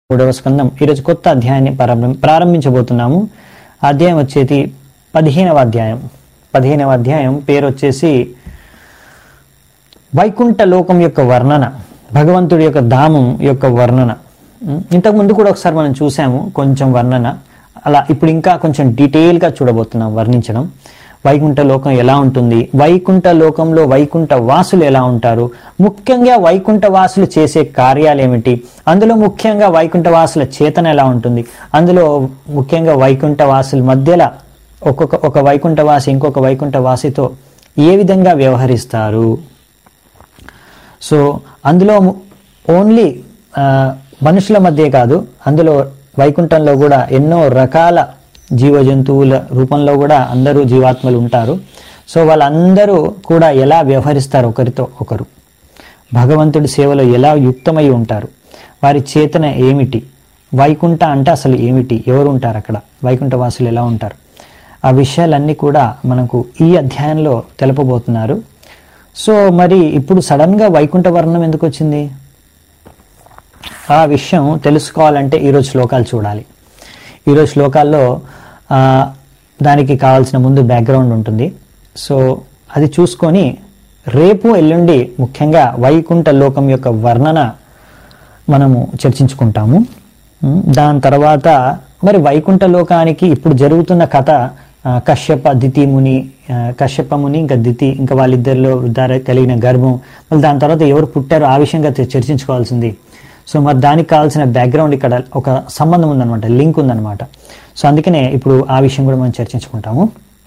మూడవ స్కందం ఈరోజు కొత్త అధ్యాయాన్ని ప్రారంభం ప్రారంభించబోతున్నాము ఆ అధ్యాయం వచ్చేది పదిహేనవ అధ్యాయం పదిహేనవ అధ్యాయం పేరు వచ్చేసి వైకుంఠ లోకం యొక్క వర్ణన భగవంతుడి యొక్క ధామం యొక్క వర్ణన ఉం, ఇంతకు ముందు కూడా ఒకసారి మనం చూసాము కొంచెం వర్ణన అలా ఇప్పుడు ఇంకా కొంచెం డీటెయిల్గా చూడబోతున్నాం వర్ణించడం వైకుంఠ లోకం ఎలా ఉంటుంది వైకుంఠ లోకంలో వైకుంఠ వాసులు ఎలా ఉంటారు ముఖ్యంగా వైకుంఠ వాసులు చేసే కార్యాలు ఏమిటి అందులో ముఖ్యంగా వైకుంఠ వాసుల చేతన ఎలా ఉంటుంది అందులో ముఖ్యంగా వైకుంఠ వాసుల మధ్యలో ఒక్కొక్క ఒక వైకుంఠ వాసి ఇంకొక వైకుంఠ వాసితో ఏ విధంగా వ్యవహరిస్తారు సో అందులో ఓన్లీ ఆ, మనుషుల మధ్య కాదు అందులో వైకుంఠంలో కూడా ఎన్నో రకాల జీవ జంతువుల రూపంలో కూడా అందరూ జీవాత్మలు ఉంటారు సో వాళ్ళందరూ కూడా ఎలా వ్యవహరిస్తారు ఒకరితో ఒకరు భగవంతుడి సేవలో ఎలా యుక్తమై ఉంటారు వారి చేతన ఏమిటి వైకుంఠ అంటే అసలు ఏమిటి ఎవరు ఉంటారు అక్కడ వైకుంఠ వాసులు ఎలా ఉంటారు ఆ విషయాలన్నీ కూడా మనకు ఈ అధ్యాయంలో తెలుపబోతున్నారు సో మరి ఇప్పుడు సడన్గా వైకుంఠ వర్ణం ఎందుకు వచ్చింది ఆ విషయం తెలుసుకోవాలంటే ఈరోజు శ్లోకాలు చూడాలి ఈరోజు శ్లోకాల్లో ఆ, దానికి కావాల్సిన ముందు బ్యాక్గ్రౌండ్ ఉంటుంది సో అది చూసుకొని రేపు ఎల్లుండి ముఖ్యంగా వైకుంఠ లోకం యొక్క వర్ణన మనము చర్చించుకుంటాము ఉమ్, దాని తర్వాత మరి వైకుంఠ లోకానికి ఇప్పుడు జరుగుతున్న కథ ఆ, కశ్యప దితి ముని ఆ, కశ్యప ముని ఇంకా దితి ఇంకా వాళ్ళిద్దరిలో వృద్ధార కలిగిన గర్భం మళ్ళీ దాని తర్వాత ఎవరు పుట్టారో ఆ విషయంగా చ- చర్చించుకోవాల్సింది సో మరి దానికి కావాల్సిన బ్యాక్గ్రౌండ్ ఇక్కడ ఒక సంబంధం ఉందన్నమాట లింక్ ఉందన్నమాట సో అందుకనే ఇప్పుడు ఆ విషయం కూడా మనం చర్చించుకుంటాము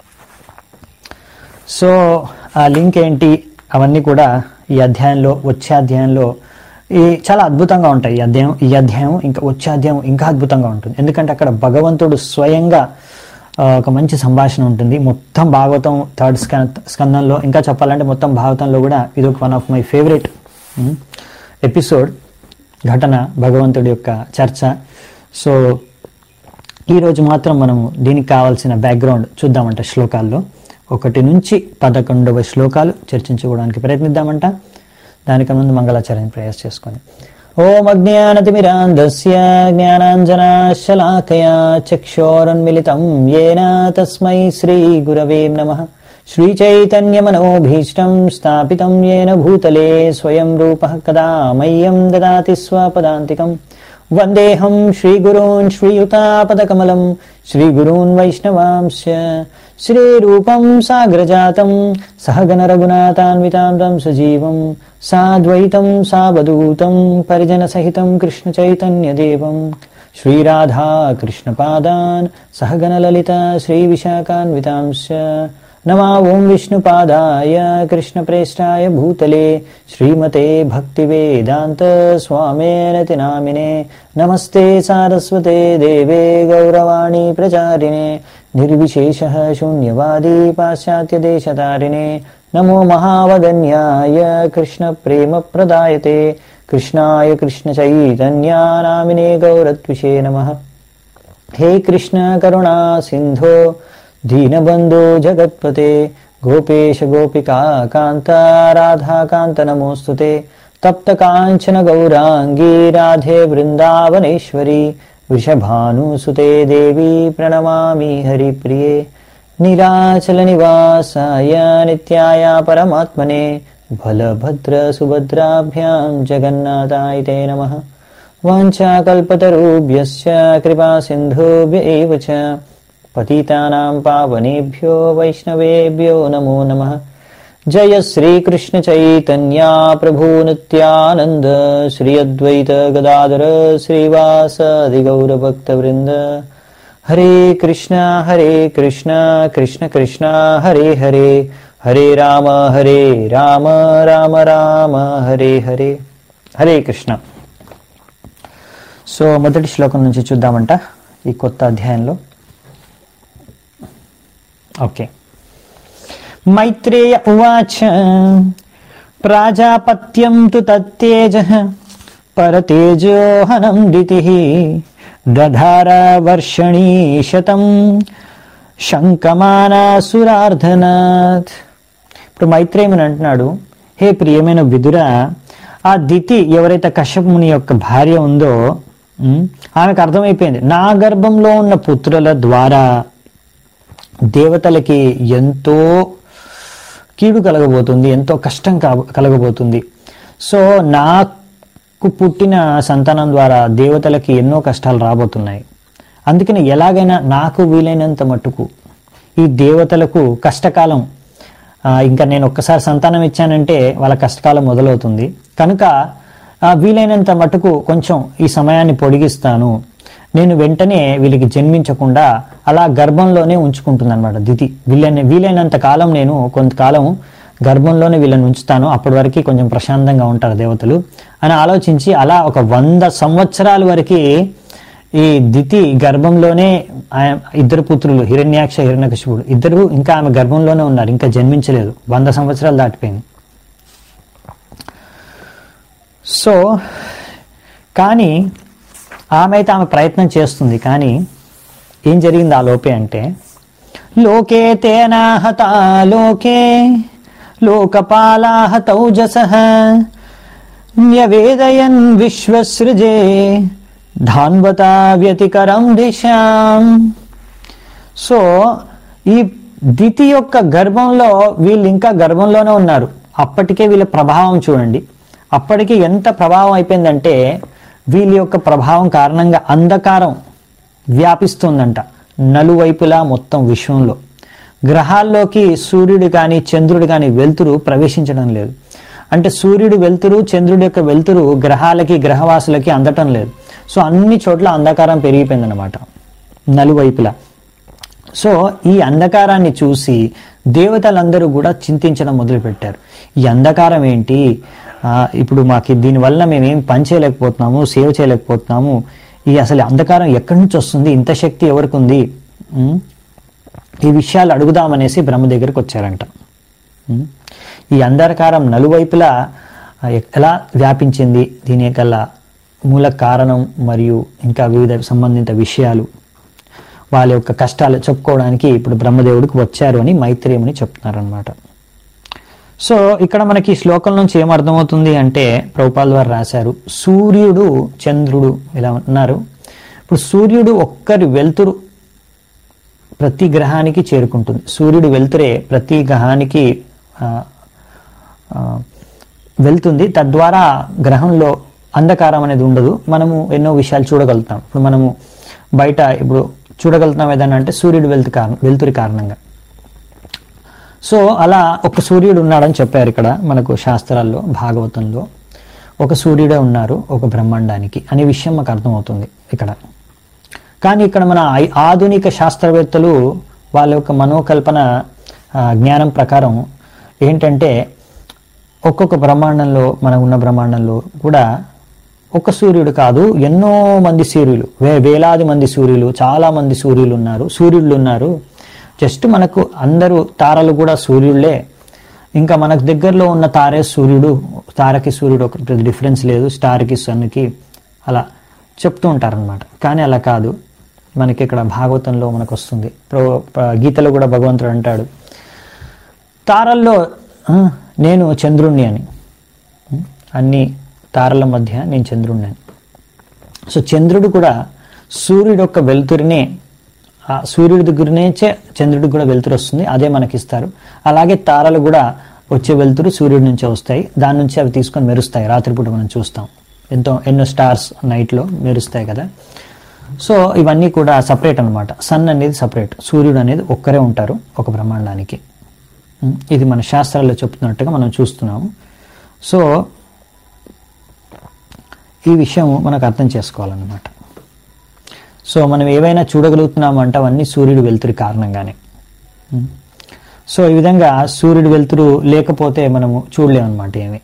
సో ఆ లింక్ ఏంటి అవన్నీ కూడా ఈ అధ్యాయంలో వచ్చే అధ్యాయంలో ఈ చాలా అద్భుతంగా ఉంటాయి ఈ అధ్యాయం ఈ అధ్యాయం ఇంకా వచ్చే అధ్యాయం ఇంకా అద్భుతంగా ఉంటుంది ఎందుకంటే అక్కడ భగవంతుడు స్వయంగా ఆ, ఒక మంచి సంభాషణ ఉంటుంది మొత్తం భాగవతం థర్డ్ స్కందంలో ఇంకా చెప్పాలంటే మొత్తం భాగవతంలో కూడా ఇది ఒక one of my favourite episode ఘటన భగవంతుడి యొక్క చర్చ సో ఈరోజు మాత్రం మనము దీనికి కావాల్సిన బ్యాక్గ్రౌండ్ చూద్దామంట శ్లోకాల్లో ఒకటి నుంచి పదకొండవ శ్లోకాలు చర్చించుకోవడానికి ప్రయత్నిద్దామంట దానికి ముందు మంగళాచార్యం ప్రయాస చేసుకొని ఓం అజ్ఞానతిమిరాంధస్య జ్ఞానాంజనాశలాకయా చక్షోరన్మిళితం ఏన తస్మై శ్రీ గురవే నమ శ్రీచైతన్యమనోభీష్టం స్థాపితం ఏన భూతలే స్వయం రూపः కదా మह्यं దదాతి స్వపదాంతికం వందేహం శ్రీగురూన్ శ్రీయుతాపదకమలం శ్రీగురూన్ వైష్ణవాంశ శ్రీరూపం సాగ్రజాతం సహగణ రఘునాథాన్వితాం తం సజీవం సాద్వైతం సావధూతం పరిజనసహితం కృష్ణచైతన్యదేవం శ్రీరాధా కృష్ణపాదాన్ సహగణ లలిత శ్రీవిశాఖాన్వితాంశ नमा ॐ विष्णुपादाय कृष्णप्रेष्ठाय भूतले श्रीमते भक्तिवेदान्त स्वामेनति नामिने नमस्ते सारस्वते देवे गौरवाणी प्रचारिणे निर्विशेषः शून्यवादी पाश्चात्यदेशतारिणे नमो महावदन्याय कृष्णप्रेमप्रदायते कृष्णाय कृष्णचैतन्या नामिने गौरत्विषे नमः हे कृष्ण करुणा सिन्धो दीनबन्धो जगत्पते गोपेश गोपिका कान्त राधाकान्त नमोऽस्तु ते तप्तकाञ्चन गौराङ्गी राधे वृन्दावनेश्वरी वृषभानुसुते देवी प्रणमामि हरिप्रिये निराचलनिवासाय नित्याय परमात्मने बलभद्रसुभद्राभ्यां जगन्नाथाय ते नमः वाञ्छाकल्पतरुभ्यश्च कृपासिन्धुभ्य एव च पतितानां पावनेभ्यो वैष्णवेभ्यो नमो नमः जय श्रीकृष्णचैतन्या प्रभु नित्यानन्द श्री अद्वैत गदाधर श्रीवासादिगौरभक्तवृन्द हरे कृष्ण हरे कृष्ण कृष्ण कृष्ण हरे हरे हरे राम हरे राम राम राम హరే హరే హరే కృష్ణ సో మొదటి శ్లోకం నుంచి చూద్దామంట ఈ కొత్త అధ్యాయంలో ఓకే మైత్రేయ ఉవాచ ప్రాజాపత్యం తు తత్తేజ పరతేజోహనం దితి దధార వర్షణీ శతం శంకమానాసురార్ధనాథ్ ఇప్పుడు మైత్రేయుని అంటున్నాడు హే ప్రియమైన విదుర ఆ దితి ఎవరైతే కశ్యపుని యొక్క భార్య ఉందో ఉమ్, ఆమెకు అర్థమైపోయింది నా గర్భంలో ఉన్న పుత్రుల ద్వారా దేవతలకి ఎంతో కీడు కలగబోతుంది ఎంతో కష్టం కా- కలగబోతుంది సో నాకు పుట్టిన సంతానం ద్వారా దేవతలకి ఎన్నో కష్టాలు రాబోతున్నాయి అందుకని ఎలాగైనా నాకు వీలైనంత మట్టుకు ఈ దేవతలకు కష్టకాలం ఆ, ఇంకా నేను ఒక్కసారి సంతానం ఇచ్చానంటే వాళ్ళ కష్టకాలం మొదలవుతుంది కనుక ఆ, వీలైనంత మట్టుకు కొంచెం ఈ సమయాన్ని పొడిగిస్తాను నేను వెంటనే వీళ్ళకి జన్మించకుండా అలా గర్భంలోనే ఉంచుకుంటుందన్నమాట దితి వీళ్ళని వీలైనంత కాలం నేను కొంతకాలం గర్భంలోనే వీళ్ళని ఉంచుతాను అప్పటి వరకు కొంచెం ప్రశాంతంగా ఉంటారు దేవతలు అని ఆలోచించి అలా ఒక వంద సంవత్సరాల వరకు ఈ దితి గర్భంలోనే ఆయన ఇద్దరు పుత్రులు హిరణ్యాక్ష హిరణ్యకశిపుడు ఇద్దరు ఇంకా ఆమె గర్భంలోనే ఉన్నారు ఇంకా జన్మించలేదు వంద సంవత్సరాలు దాటిపోయింది సో కానీ ఆమె అయితే ఆమె ప్రయత్నం చేస్తుంది కానీ ఏం జరిగింది ఆ లోపే అంటే లోకే తేనాహత లోకే లోకపాలాహ తౌజస న్యవేదయన్ విశ్వసృజే ధాన్వతా వ్యతికరం దిశాం సో ఈ దితి యొక్క గర్భంలో వీళ్ళు ఇంకా గర్భంలోనే ఉన్నారు అప్పటికే వీళ్ళ ప్రభావం చూడండి అప్పటికి ఎంత ప్రభావం అయిపోయిందంటే వీళ్ళ యొక్క ప్రభావం కారణంగా అంధకారం వ్యాపిస్తుందంట నలువైపులా మొత్తం విశ్వంలో గ్రహాల్లోకి సూర్యుడు కానీ చంద్రుడు కానీ వెలుతురు ప్రవేశించడం లేదు అంటే సూర్యుడు వెలుతురు చంద్రుడి యొక్క వెలుతురు గ్రహాలకి గ్రహవాసులకి అందటం లేదు సో అన్ని చోట్ల అంధకారం పెరిగిపోయిందన్నమాట నలువైపులా సో ఈ అంధకారాన్ని చూసి దేవతలందరూ కూడా చింతించడం మొదలుపెట్టారు ఈ అంధకారం ఏంటి ఆ, ఇప్పుడు మాకు దీనివల్ల మేమేం పని చేయలేకపోతున్నాము సేవ చేయలేకపోతున్నాము ఈ అసలు అంధకారం ఎక్కడి నుంచి వస్తుంది ఇంత శక్తి ఎవరికి ఉంది ఉం? ఈ విషయాలు అడుగుదామనేసి బ్రహ్మ దగ్గరికి వచ్చారంట ఉం? ఈ అంధకారం నలువైపులా ఆ, ఎ- ఎలా వ్యాపించింది దీని గల మూల కారణం మరియు ఇంకా వివిధ సంబంధిత విషయాలు వాళ్ళ యొక్క కష్టాలు చెప్పుకోవడానికి ఇప్పుడు బ్రహ్మదేవుడికి వచ్చారు అని మైత్రేయుని చెప్తున్నారనమాట సో ఇక్కడ మనకి ఈ శ్లోకం నుంచి ఏం అర్థమవుతుంది అంటే ప్రభుపాల్ వారు రాశారు సూర్యుడు చంద్రుడు ఇలా ఉన్నారు ఇప్పుడు సూర్యుడు ఒక్కరి వెలుతురు ప్రతి గ్రహానికి చేరుకుంటుంది సూర్యుడు వెలుతురే ప్రతి గ్రహానికి ఆ, ఆ, వెళ్తుంది తద్వారా గ్రహంలో అంధకారం అనేది ఉండదు మనము ఎన్నో విషయాలు చూడగలుగుతాం ఇప్పుడు మనము బయట ఇప్పుడు చూడగలుగుతాం ఏదన్నా అంటే సూర్యుడు వెలుతు కారణం వెలుతురి కారణంగా సో అలా ఒక సూర్యుడు ఉన్నాడని చెప్పారు ఇక్కడ మనకు శాస్త్రాల్లో భాగవతంలో ఒక సూర్యుడే ఉన్నారు ఒక బ్రహ్మాండానికి అనే విషయం మాకు అర్థమవుతుంది ఇక్కడ కానీ ఇక్కడ మన ఐ- ఆధునిక శాస్త్రవేత్తలు వాళ్ళ యొక్క మనోకల్పన ఆ, జ్ఞానం ప్రకారం ఏంటంటే ఒక్కొక్క బ్రహ్మాండంలో మనం ఉన్న బ్రహ్మాండంలో కూడా ఒక సూర్యుడు కాదు ఎన్నో మంది సూర్యులు వే వేలాది మంది సూర్యులు చాలా మంది సూర్యులు ఉన్నారు సూర్యుళ్ళు ఉన్నారు జస్ట్ మనకు అందరూ తారలు కూడా సూర్యుళ్ళే ఇంకా మనకు దగ్గరలో ఉన్న తారే సూర్యుడు తారకి సూర్యుడు ఒక పెద్ద డిఫరెన్స్ లేదు స్టార్కి సన్కి అలా చెప్తూ ఉంటారనమాట కానీ అలా కాదు మనకి ఇక్కడ భాగవతంలో మనకు వస్తుంది ప్రో- ప్ర- గీతలో కూడా భగవంతుడు అంటాడు తారల్లో ఆ, నేను చంద్రుణ్ణి అని ఉం? అన్ని తారల మధ్య నేను చంద్రుణ్ణి అని సో చంద్రుడు కూడా సూర్యుడు యొక్క వెలుతురినే ఆ సూర్యుడి దగ్గర నుంచే చంద్రుడికి కూడా వెలుతురు వస్తుంది అదే మనకి ఇస్తారు అలాగే తారలు కూడా వచ్చే వెలుతురు సూర్యుడి నుంచే వస్తాయి దాని నుంచి అవి తీసుకొని మెరుస్తాయి రాత్రిపూట మనం చూస్తాం ఎంతో ఎన్నో స్టార్స్ నైట్లో మెరుస్తాయి కదా సో ఇవన్నీ కూడా సపరేట్ అన్నమాట సన్ అనేది సపరేట్ సూర్యుడు అనేది ఒక్కరే ఉంటారు ఒక బ్రహ్మాండానికి ఉం, ఇది మన శాస్త్రాల్లో చెప్తున్నట్టుగా మనం చూస్తున్నాము సో ఈ విషయం మనకు అర్థం చేసుకోవాలన్నమాట సో మనం ఏవైనా చూడగలుగుతున్నాము అంటే అవన్నీ సూర్యుడు వెలుతురి కారణంగానే ఉం. సో ఈ విధంగా సూర్యుడు వెలుతురు లేకపోతే మనము చూడలేమన్నమాట ఏమి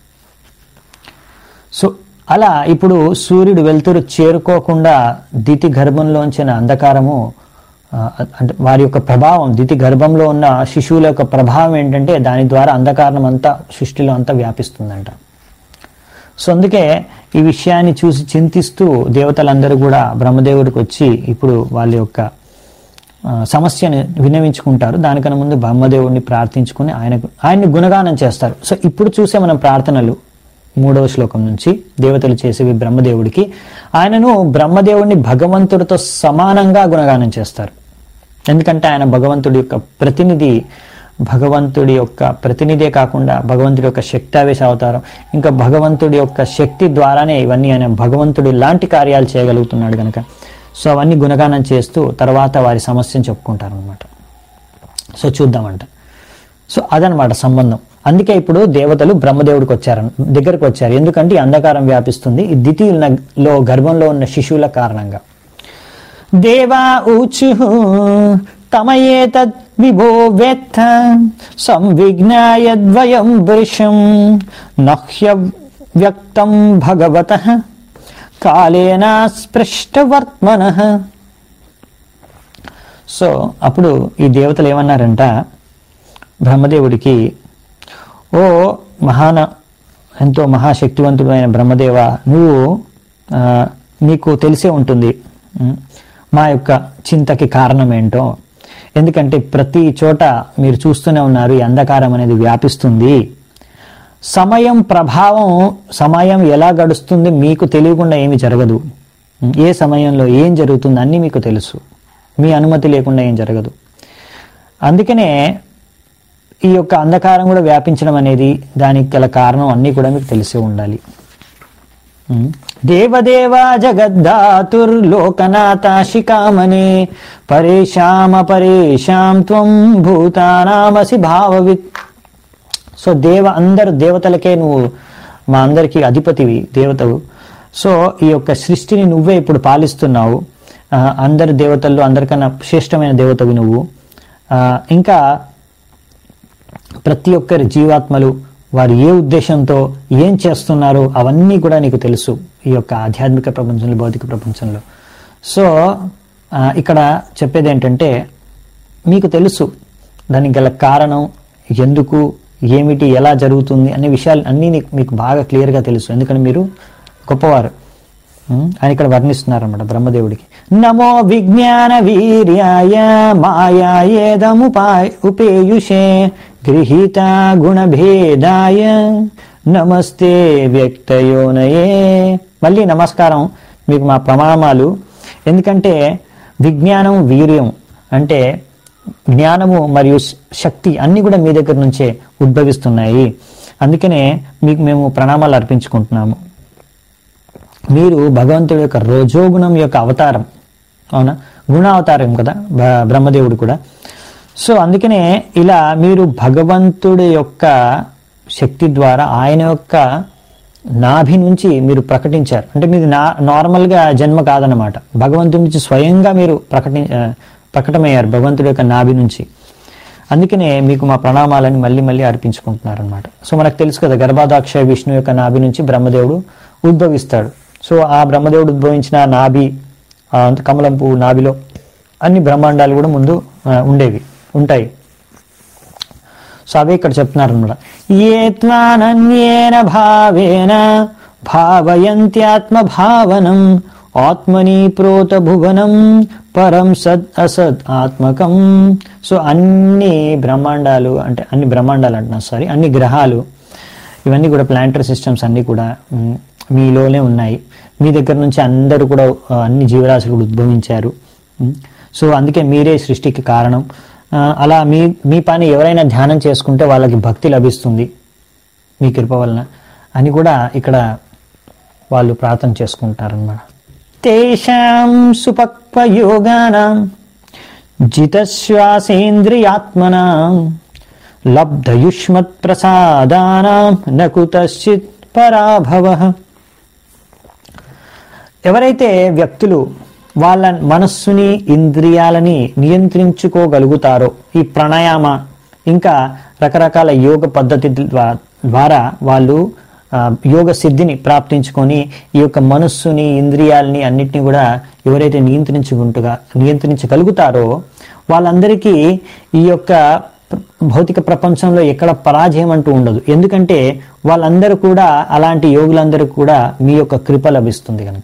సో అలా ఇప్పుడు సూర్యుడు వెలుతురు చేరుకోకుండా దితి గర్భంలోంచిన అంధకారము ఆ, అంటే వారి యొక్క ప్రభావం దితి గర్భంలో ఉన్న శిశువుల యొక్క ప్రభావం ఏంటంటే దాని ద్వారా అంధకారం అంతా సృష్టిలో అంతా వ్యాపిస్తుందంట సో అందుకే ఈ విషయాన్ని చూసి చింతిస్తూ దేవతలందరూ కూడా బ్రహ్మదేవుడికి వచ్చి ఇప్పుడు వాళ్ళ యొక్క ఆ, సమస్యను విన్నవించుకుంటారు దానికన్నా ముందు బ్రహ్మదేవుడిని ప్రార్థించుకుని ఆయనకు ఆయన్ని గుణగానం చేస్తారు సో ఇప్పుడు చూసే మనం ప్రార్థనలు మూడవ శ్లోకం నుంచి దేవతలు చేసేవి బ్రహ్మదేవుడికి ఆయనను బ్రహ్మదేవుడిని భగవంతుడితో సమానంగా గుణగానం చేస్తారు ఎందుకంటే ఆయన భగవంతుడి యొక్క ప్రతినిధి భగవంతుడి యొక్క ప్రతినిధే కాకుండా భగవంతుడి యొక్క శక్తావేశ అవతారం ఇంకా భగవంతుడి యొక్క శక్తి ద్వారానే ఇవన్నీ ఆయన భగవంతుడి లాంటి కార్యాలు చేయగలుగుతున్నాడు కనుక సో అవన్నీ గుణగానం చేస్తూ తర్వాత వారి సమస్యను చెప్పుకుంటారు అనమాట సో చూద్దామంట సో అదనమాట సంబంధం అందుకే ఇప్పుడు దేవతలు బ్రహ్మదేవుడికి వచ్చారు దగ్గరకు వచ్చారు ఎందుకంటే ఈ అంధకారం వ్యాపిస్తుంది ఈ దితిలో గర్భంలో ఉన్న శిశువుల కారణంగా దేవా ఊచు తమయేతద్ విభో వేత్త సంవిఘ్నాయద్వయం వృషం నహ్య వ్యక్తం భగవత కాలేన స్పృష్టవర్త్మన సో అప్పుడు ఈ దేవతలు ఏమన్నారంట బ్రహ్మదేవుడికి ఓ మహాన ఎంతో మహాశక్తివంతుడు అయిన బ్రహ్మదేవ నువ్వు ఆ, నీకు తెలిసే ఉంటుంది ఉం, మా యొక్క చింతకి కారణం ఏంటో ఎందుకంటే ప్రతి చోట మీరు చూస్తూనే ఉన్నారు ఈ అంధకారం అనేది వ్యాపిస్తుంది సమయం ప్రభావం సమయం ఎలా గడుస్తుంది మీకు తెలియకుండా ఏమి జరగదు ఏ సమయంలో ఏం జరుగుతుంది అన్నీ మీకు తెలుసు మీ అనుమతి లేకుండా ఏం జరగదు అందుకనే ఈ యొక్క అంధకారం కూడా వ్యాపించడం అనేది దానికి గల కారణం అన్నీ కూడా మీకు తెలిసి ఉండాలి ఉమ్. దేవదేవ జగద్ధాతుర్లోకనాథాశికామనే పరేషామ పరేషాం త్వం భూతానామసి భావవిత్ సో దేవ అందరు దేవతలకే నువ్వు మా అందరికీ అధిపతివి దేవతవు సో ఈ యొక్క సృష్టిని నువ్వే ఇప్పుడు పాలిస్తున్నావు ఆ, అందరి దేవతల్లో అందరికన్నా శ్రేష్టమైన దేవతవి నువ్వు ఆ, ఇంకా ప్రతి ఒక్కరి జీవాత్మలు వారు ఏ ఉద్దేశంతో ఏం చేస్తున్నారో అవన్నీ కూడా నీకు తెలుసు ఈ యొక్క ఆధ్యాత్మిక ప్రపంచంలో భౌతిక ప్రపంచంలో సో ఆ, ఇక్కడ చెప్పేది ఏంటంటే మీకు తెలుసు దానికి గల కారణం ఎందుకు ఏమిటి ఎలా జరుగుతుంది అనే విషయాలు అన్నీ నీకు- మీకు బాగా క్లియర్గా తెలుసు ఎందుకంటే మీరు గొప్పవారు ఉం? అని ఇక్కడ వర్ణిస్తున్నారు అనమాట బ్రహ్మదేవుడికి నమో విజ్ఞాన వీర్యాయ మాయాయేదముపాయ ఉపేయుషే గృహీత గుణభేదాయ నమస్తే వ్యక్తయోనయే మళ్ళీ నమస్కారం మీకు మా ప్రమాణాలు ఎందుకంటే విజ్ఞానం వీర్యం అంటే జ్ఞానము మరియు శ- శక్తి అన్నీ కూడా మీ దగ్గర నుంచే ఉద్భవిస్తున్నాయి అందుకనే మీకు మేము ప్రణామాలు అర్పించుకుంటున్నాము మీరు భగవంతుడి యొక్క రజోగుణం యొక్క అవతారం అవునా గుణావతారం కదా బ- బ్రహ్మదేవుడు కూడా సో అందుకనే ఇలా మీరు భగవంతుడి యొక్క శక్తి ద్వారా ఆయన యొక్క నాభి నుంచి మీరు ప్రకటించారు అంటే మీది నా నార్మల్గా జన్మ కాదనమాట భగవంతుడి నుంచి స్వయంగా మీరు ప్రకటి ఆ, ప్రకటమయ్యారు భగవంతుడి యొక్క నాభి నుంచి అందుకనే మీకు మా ప్రణామాలని మళ్ళీ మళ్ళీ అర్పించుకుంటున్నారు అనమాట సో మనకు తెలుసు కదా గర్భాదాక్ష విష్ణు యొక్క నాభి నుంచి బ్రహ్మదేవుడు ఉద్భవిస్తాడు సో ఆ బ్రహ్మదేవుడు ఉద్భవించిన ఆ నాభి ఆ కమలం పువ్వు నాభిలో అన్ని బ్రహ్మాండాలు కూడా ముందు ఆ, ఉండేవి ఉంటాయి సో అవే ఇక్కడ చెప్తున్నారు అనమాట ఏ త్వానన్యేన భావేన భావయంత్యాత్మ భావనం ఆత్మని ప్రోత భువనం పరం సద్ అసద్ ఆత్మకం సో అన్ని బ్రహ్మాండాలు అంటే అన్ని బ్రహ్మాండాలు అంటున్నా సారీ అన్ని గ్రహాలు ఇవన్నీ కూడా ప్లాంటరీ సిస్టమ్స్ అన్నీ కూడా మ్, మీలోనే ఉన్నాయి మీ దగ్గర నుంచి అందరూ కూడా ఆ, అన్ని జీవరాశులు కూడా ఉద్భవించారు మ్, సో అందుకే మీరే సృష్టికి కారణం ఆ, అలా మీ మీ పని ఎవరైనా ధ్యానం చేసుకుంటే వాళ్ళకి భక్తి లభిస్తుంది మీ కృప వలన అని కూడా ఇక్కడ వాళ్ళు ప్రార్థన చేసుకుంటారన్నమాట తేషాం సుపక్వయోగానాం జితశ్వాసేంద్రియాత్మనాం లబ్ధయుష్మత్ ప్రసాదానాం నకుతశ్చిత్ పరాభవ ఎవరైతే వ్యక్తులు వాళ్ళ మనస్సుని ఇంద్రియాలని నియంత్రించుకోగలుగుతారో ఈ ప్రాణాయామ ఇంకా రకరకాల యోగ పద్ధతి ద్వా- ద్వారా వాళ్ళు ఆ, యోగ సిద్ధిని ప్రాప్తించుకొని ఈ యొక్క మనస్సుని ఇంద్రియాలని అన్నిటిని కూడా ఎవరైతే నియంత్రించుకుంటుగా నియంత్రించగలుగుతారో వాళ్ళందరికీ ఈ యొక్క ప్ర- భౌతిక ప్రపంచంలో ఎక్కడ పరాజయం అంటూ ఉండదు ఎందుకంటే వాళ్ళందరూ కూడా అలాంటి యోగులందరూ కూడా మీ యొక్క కృప లభిస్తుంది కనుక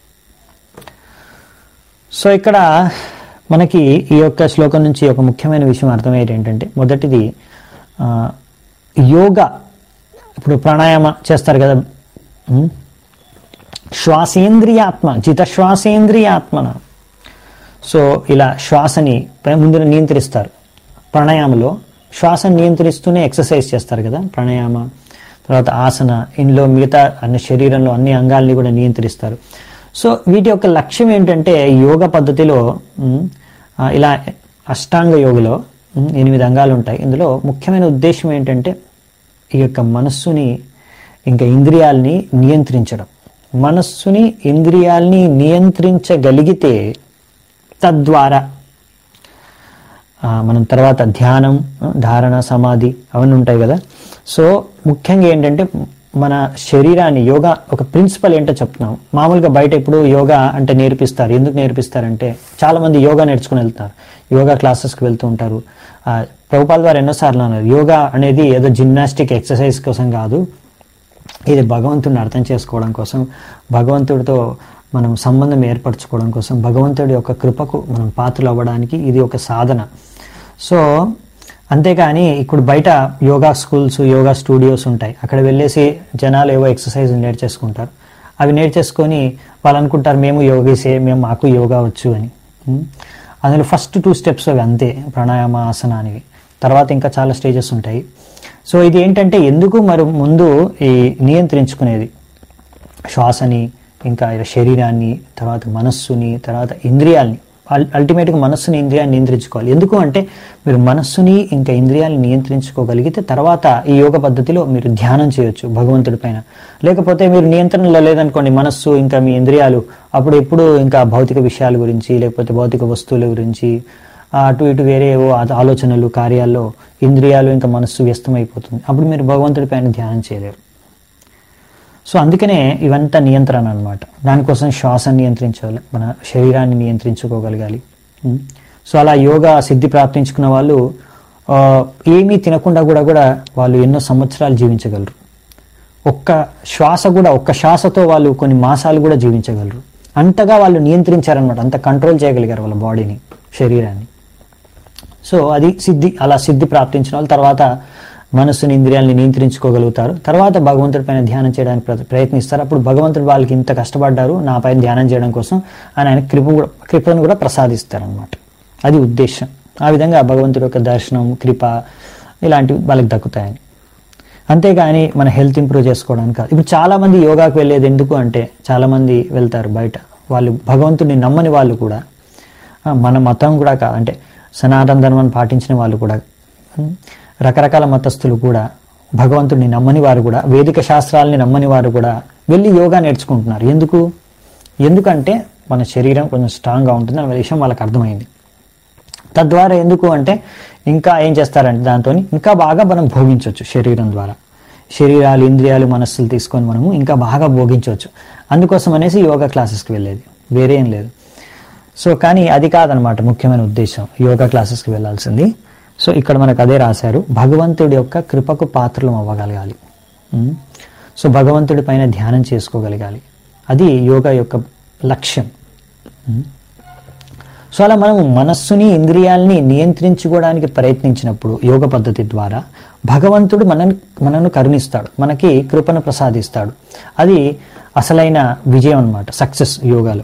సో ఇక్కడ మనకి ఈ యొక్క శ్లోకం నుంచి ఒక ముఖ్యమైన విషయం అర్థమయ్యేది ఏంటంటే మొదటిది ఆ, యోగా ఇప్పుడు ప్రాణాయామ చేస్తారు కదా ఉమ్. శ్వాసేంద్రియాత్మ జిత శ్వాసేంద్రియాత్మన సో ఇలా శ్వాసని పై- ముందు నియంత్రిస్తారు ప్రాణాయామలో శ్వాసను నియంత్రిస్తూనే ఎక్సర్సైజ్ చేస్తారు కదా ప్రాణాయామ తర్వాత ఆసన ఇందులో మిగతా అన్ని శరీరంలో అన్ని అంగాల్ని కూడా నియంత్రిస్తారు సో వీటి యొక్క లక్ష్యం ఏంటంటే యోగ పద్ధతిలో ఉమ్, ఆ, ఇలా అష్టాంగ యోగలో ఉమ్, ఎనిమిది అంగాలు ఉంటాయి ఇందులో ముఖ్యమైన ఉద్దేశం ఏంటంటే ఈ యొక్క మనస్సుని ఇంకా ఇంద్రియాల్ని నియంత్రించడం మనస్సుని ఇంద్రియాల్ని నియంత్రించగలిగితే తద్వారా ఆ, మనం తర్వాత ధ్యానం ఆ, ధారణ సమాధి అవన్నీ ఉంటాయి కదా సో ముఖ్యంగా ఏంటంటే మన శరీరాన్ని యోగా ఒక ప్రిన్సిపల్ ఏంటో చెప్తున్నాం మామూలుగా బయట ఇప్పుడు యోగా అంటే నేర్పిస్తారు ఎందుకు నేర్పిస్తారంటే చాలా మంది యోగా నేర్చుకుని వెళ్తారు యోగా క్లాసెస్కి వెళ్తూ ఉంటారు ఆ, ప్రభుపాల్ వారు ఎన్నోసార్లు అన్నారు యోగా అనేది ఏదో జిమ్నాస్టిక్ ఎక్సర్సైజ్ కోసం కాదు ఇది భగవంతుడిని అర్థం చేసుకోవడం కోసం భగవంతుడితో మనం సంబంధం ఏర్పరచుకోవడం కోసం భగవంతుడి యొక్క కృపకు మనం పాత్రలు అవ్వడానికి ఇది ఒక సాధన సో అంతేకాని ఇప్పుడు బయట యోగా స్కూల్స్ యోగా స్టూడియోస్ ఉంటాయి అక్కడ వెళ్ళేసి జనాలు ఏవో ఎక్సర్సైజ్ నేర్చేసుకుంటారు అవి నేర్చేసుకొని వాళ్ళు అనుకుంటారు మేము యోగీసే మేము మాకు యోగా వచ్చు అని ఉం? అందులో ఫస్ట్ టూ స్టెప్స్ అవి అంతే ప్రాణాయామ ఆసన అనేవి తర్వాత ఇంకా చాలా స్టేజెస్ ఉంటాయి సో ఇది ఏంటంటే ఎందుకు మరి ముందు ఈ నియంత్రించుకునేది శ్వాసని ఇంకా ఇలా శరీరాన్ని తర్వాత మనస్సుని తర్వాత ఇంద్రియాల్ని అల్ అల్టిమేట్గా మనస్సుని ఇంద్రియాన్ని నియంత్రించుకోవాలి ఎందుకు అంటే మీరు మనస్సుని ఇంకా ఇంద్రియాన్ని నియంత్రించుకోగలిగితే తర్వాత ఈ యోగ పద్ధతిలో మీరు ధ్యానం చేయొచ్చు భగవంతుడి పైన లేకపోతే మీరు నియంత్రణలో లేదనుకోండి మనస్సు ఇంకా మీ ఇంద్రియాలు అప్పుడు ఎప్పుడు ఇంకా భౌతిక విషయాల గురించి లేకపోతే భౌతిక వస్తువుల గురించి ఆ అటు ఇటు వేరే ఏవో ఆ- ఆలోచనలు కార్యాల్లో ఇంద్రియాలు ఇంకా మనస్సు వ్యస్తమైపోతుంది అప్పుడు మీరు భగవంతుడి పైన ధ్యానం చేయలేరు సో అందుకనే ఇవంతా నియంత్రణ అన్నమాట దానికోసం శ్వాస నియంత్రించాలి మన శరీరాన్ని నియంత్రించుకోగలగాలి ఉం. సో అలా యోగా సిద్ధి ప్రాప్తించుకున్న వాళ్ళు ఆ, ఏమీ తినకుండా కూడా కూడా వాళ్ళు ఎన్నో సంవత్సరాలు జీవించగలరు ఒక్క శ్వాస కూడా ఒక్క శ్వాసతో వాళ్ళు కొన్ని మాసాలు కూడా జీవించగలరు అంతగా వాళ్ళు నియంత్రించారనమాట అంత కంట్రోల్ చేయగలిగారు వాళ్ళ బాడీని శరీరాన్ని సో అది సిద్ధి అలా సిద్ధి ప్రాప్తించిన వాళ్ళు తర్వాత మనస్సుని ఇంద్రియాలని నియంత్రించుకోగలుగుతారు తర్వాత భగవంతుడి పైన ధ్యానం చేయడానికి ప్ర- ప్రయత్నిస్తారు అప్పుడు భగవంతుడు వాళ్ళకి ఇంత కష్టపడ్డారు నా పైన ధ్యానం చేయడం కోసం అని ఆయన కృప కూడా కృపను కూడా ప్రసాదిస్తారనమాట అది ఉద్దేశం ఆ విధంగా భగవంతుడి యొక్క దర్శనం కృప ఇలాంటివి వాళ్ళకి దక్కుతాయని అంతేగాని మన హెల్త్ ఇంప్రూవ్ చేసుకోవడానికి కాదు ఇప్పుడు చాలా మంది యోగాకు వెళ్ళేది ఎందుకు అంటే చాలా మంది వెళ్తారు బయట వాళ్ళు భగవంతుడిని నమ్మని వాళ్ళు కూడా ఆ, మన మతం కూడా కాదు అంటే సనాతన ధర్మాన్ని పాటించిన వాళ్ళు కూడా ఉమ్, రకరకాల మతస్థులు కూడా భగవంతుడిని నమ్మని వారు కూడా వేదిక శాస్త్రాలని నమ్మని వారు కూడా వెళ్ళి యోగా నేర్చుకుంటున్నారు ఎందుకు ఎందుకంటే మన శరీరం కొంచెం స్ట్రాంగ్గా ఉంటుంది అనే విషయం వాళ్ళకి అర్థమైంది తద్వారా ఎందుకు అంటే ఇంకా ఏం చేస్తారంటే దాంతో ఇంకా బాగా మనం భోగించవచ్చు శరీరం ద్వారా శరీరాలు ఇంద్రియాలు మనస్సులు తీసుకొని మనము ఇంకా బాగా భోగించవచ్చు అందుకోసం అనేసి యోగా క్లాసెస్కి వెళ్ళేది వేరే ఏం లేదు సో కానీ అది కాదనమాట ముఖ్యమైన ఉద్దేశం యోగా క్లాసెస్కి వెళ్ళాల్సింది సో ఇక్కడ మనకు అదే రాశారు భగవంతుడి యొక్క కృపకు పాత్రలు అవ్వగలగాలి ఉమ్. సో భగవంతుడి పైన ధ్యానం చేసుకోగలగాలి అది యోగా యొక్క లక్ష్యం ఉమ్. సో అలా మనం మనస్సుని ఇంద్రియాల్ని నియంత్రించుకోవడానికి ప్రయత్నించినప్పుడు యోగ పద్ధతి ద్వారా భగవంతుడు మనని మనను కరుణిస్తాడు మనకి కృపను ప్రసాదిస్తాడు అది అసలైన విజయం అన్నమాట సక్సెస్ యోగాలో